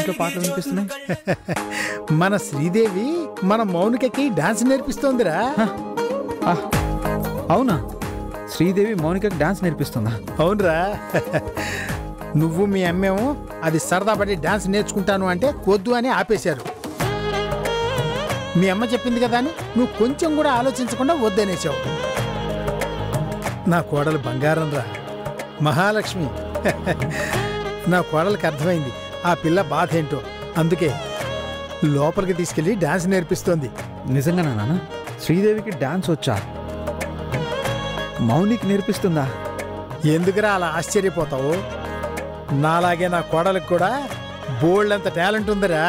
ఇంట్లో పాటలు వినిపిస్తున్నాయి మన శ్రీదేవి మన మౌనికకి డాన్స్ నేర్పిస్తోందిరా ఆ, అవునా శ్రీదేవి మౌనికకి డాన్స్ నేర్పిస్తుందా అవునరా నువ్వు మీ అమ్మేమో అది సరదా పడి డాన్స్ నేర్చుకుంటాను అంటే వద్దు అని ఆపేశారు మీ అమ్మ చెప్పింది కదా అని నువ్వు కొంచెం కూడా ఆలోచించకుండా వద్దనేసావు నా కోడలు బంగారం రా మహాలక్ష్మి నా కోడలికి అర్థమైంది ఆ పిల్ల బాధ ఏంటో అందుకే లోపలికి తీసుకెళ్లి డాన్స్ నేర్పిస్తోంది నిజంగానా నాన్న శ్రీదేవికి డాన్స్ వచ్చా మౌనికి నేర్పిస్తుందా ఎందుకురా అలా ఆశ్చర్యపోతావు నాలాగే నా కోడలికి కూడా బోల్డ్ అంత టాలెంట్ ఉందిరా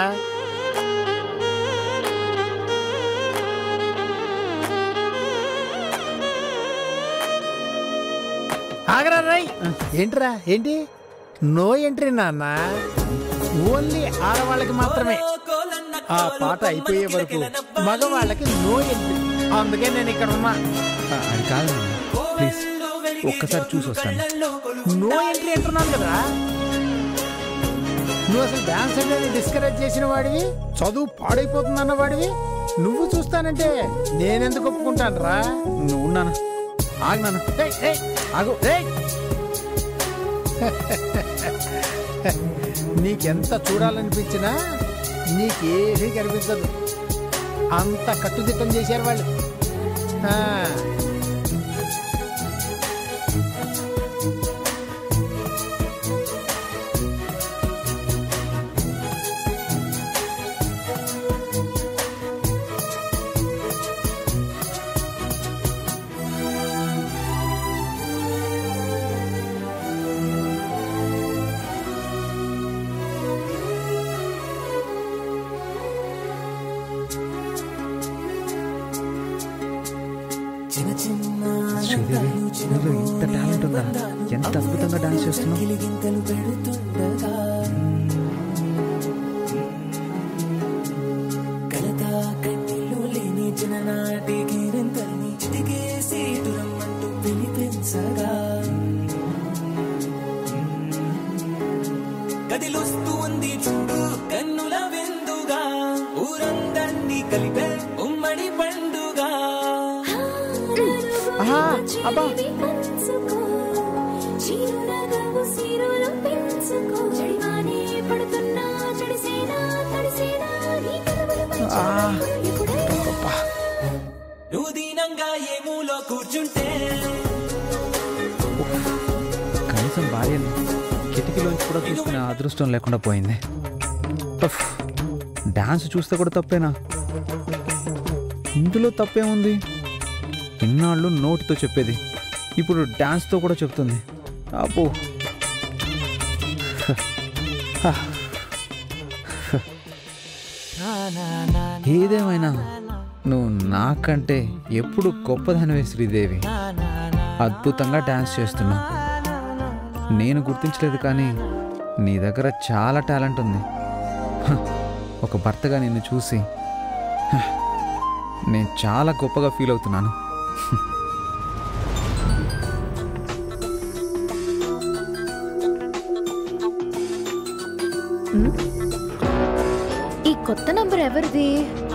ఆగరా రై ఏంట్రా ఏంటి నో ఎంట్రీ నాన్న ఓన్లీ ఆడవాళ్ళకి మాత్రమే ఆ పాట అయిపోయే వరకు మగవాళ్ళకి నో ఎంట్రీ అందుకే నేను ఇక్కడ ఉన్నా ఆ, అది కాదు నాన్న ప్లీజ్ ఒక్కసారి చూసి వస్తాను నో ఎంట్రీ అంటున్నాను కదా నువ్వు అసలు డాన్స్ అనేది డిస్కరేజ్ చేసిన వాడివి చదువు పాడైపోతుందన్న వాడివి నువ్వు చూస్తానంటే నేనెందుకు ఒప్పుకుంటాను రా నువ్వు నాన్న ఆగు నాన్న ఆగు ఏయ్! నీకెంత చూడాలనిపించినా నీకేమీ కనిపించదు అంత కట్టుదిట్టం చేశారు వాళ్ళు ఆ. శ్రీదేవి నీలో ఇంత టాలెంట్ ఉందా ఎంత అద్భుతంగా డాన్స్ చేస్తున్నావు గిలిగింతలు పెడుతుండగా కలతా కన్నీళ్ళు లేని చిన్ననాటి గిరింతల్ని చిటికేసి దురమ్మంటూ పిలిపించగా కదిలొస్తూ ఉంది చూడు కన్నుల విందుగా ఊరందర్నీ కలిపే ఉమ్మడి పండుగ ఆహా, అబ్బా. ఆ, అబ్బబ్బా. నువ్వు దీనంగా ఏ మూలో కూర్చుంటే కనీసం భార్యని కిటికీలోంచి కూడా చూసుకునే అదృష్టం లేకుండా పోయింది ఉఫ్. డాన్స్ చూస్తే కూడా తప్పేనా ఇందులో తప్పేముంది ఇన్నాళ్ళు నోటితో చెప్పేది ఇప్పుడు డాన్స్తో కూడా చెప్తుంది అబ్బో ఏదేమైనా నువ్వు నాకంటే ఎప్పుడు గొప్పదనివే శ్రీదేవి అద్భుతంగా డాన్స్ చేస్తున్నావు నేను గుర్తించలేదు కానీ నీ దగ్గర చాలా టాలెంట్ ఉంది హ, ఒక భర్తగా నిన్ను చూసి హ, నేను చాలా గొప్పగా ఫీల్ అవుతున్నాను ఈ కొత్త నంబర్ ఎవరిది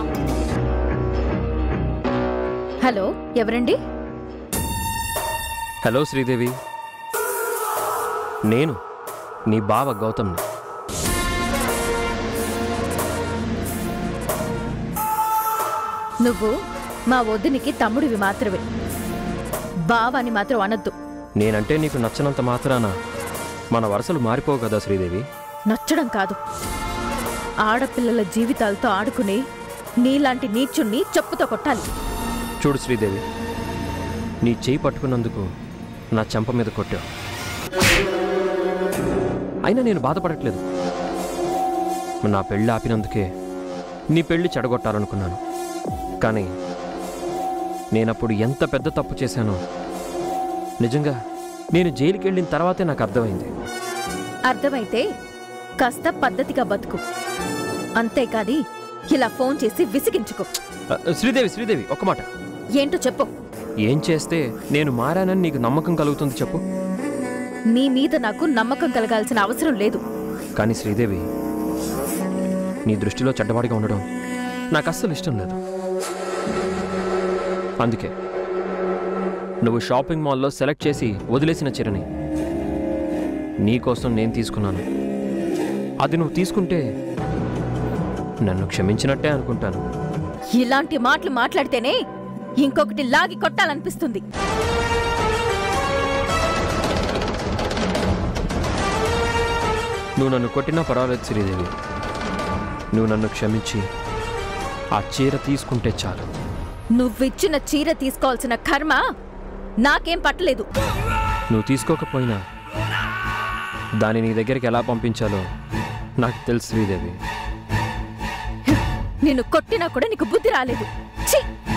హలో ఎవరండి హలో శ్రీదేవి నేను నీ బావ గౌతమ్ని నువ్వు మా వదినికి తమ్ముడివి మాత్రమే బావాని మాత్రం అనొద్దు నేనంటే నీకు నచ్చనంత మాత్రాన మన వరుసలు మారిపోవు కదా శ్రీదేవి నచ్చడం కాదు ఆడపిల్లల జీవితాలతో ఆడుకుని నీలాంటి నీచుణ్ణి చెప్పుతో కొట్టాలి చూడు శ్రీదేవి నీ చేయి పట్టుకున్నందుకు నా చెంప మీద కొట్టావు అయినా నేను బాధపడట్లేదు నా పెళ్ళి ఆపినందుకే నీ పెళ్ళి చెడగొట్టాలనుకున్నాను కానీ నేనప్పుడు ఎంత పెద్ద తప్పు చేశానో నిజంగా నేను జైలుకి వెళ్ళిన తర్వాతే నాకు అర్థమైంది అర్థమైతే కాస్త పద్ధతిగా బతుకు అంతేకాని ఇలా ఫోన్ చేసి విసిగించుకో అ, శ్రీదేవి శ్రీదేవి ఒక్క మాట ఏంటో చెప్పు ఏం చేస్తే నేను మారానని నీకు నమ్మకం కలుగుతుంది చెప్పు నీ మీద నాకు నమ్మకం కలగాల్సిన అవసరం లేదు కానీ శ్రీదేవి నీ దృష్టిలో చెడ్డవాడిగా ఉండడం నాకు అస్సలు ఇష్టం లేదు అందుకే నువ్వు షాపింగ్ మాల్లో సెలెక్ట్ చేసి వదిలేసిన చీరని నీకోసం నేను తీసుకున్నాను అది నువ్వు తీసుకుంటే నన్ను క్షమించినట్టే అనుకుంటాను ఇలాంటి మాటలు మాట్లాడితేనే ఇంకొకటి లాగి కొట్టాలనిపిస్తుంది నువ్వు నన్ను కొట్టినా పర్వాలేదు శ్రీదేవి నువ్వు నన్ను క్షమించి ఆ చీర తీసుకుంటే చాలు నువ్విచ్చిన చీర తీసుకోవాల్సిన కర్మ నాకేం పట్టలేదు నువ్వు తీసుకోకపోయినా దాన్ని నీ దగ్గరికి ఎలా పంపించాలో నాకు తెలుసు శ్రీదేవి నిన్ను కొట్టినా కూడా నీకు బుద్ధి రాలేదు ఛీ!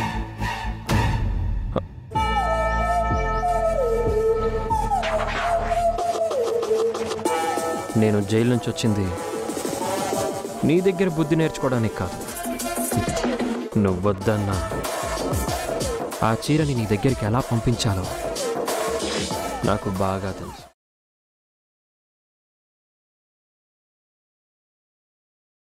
నేను జైలు నుంచి వచ్చింది నీ దగ్గర బుద్ధి నేర్చుకోవడానికి కాదు నువ్వొద్దన్నా ఆ చీరని నీ దగ్గరికి ఎలా పంపించాలో నాకు బాగా తెలుసు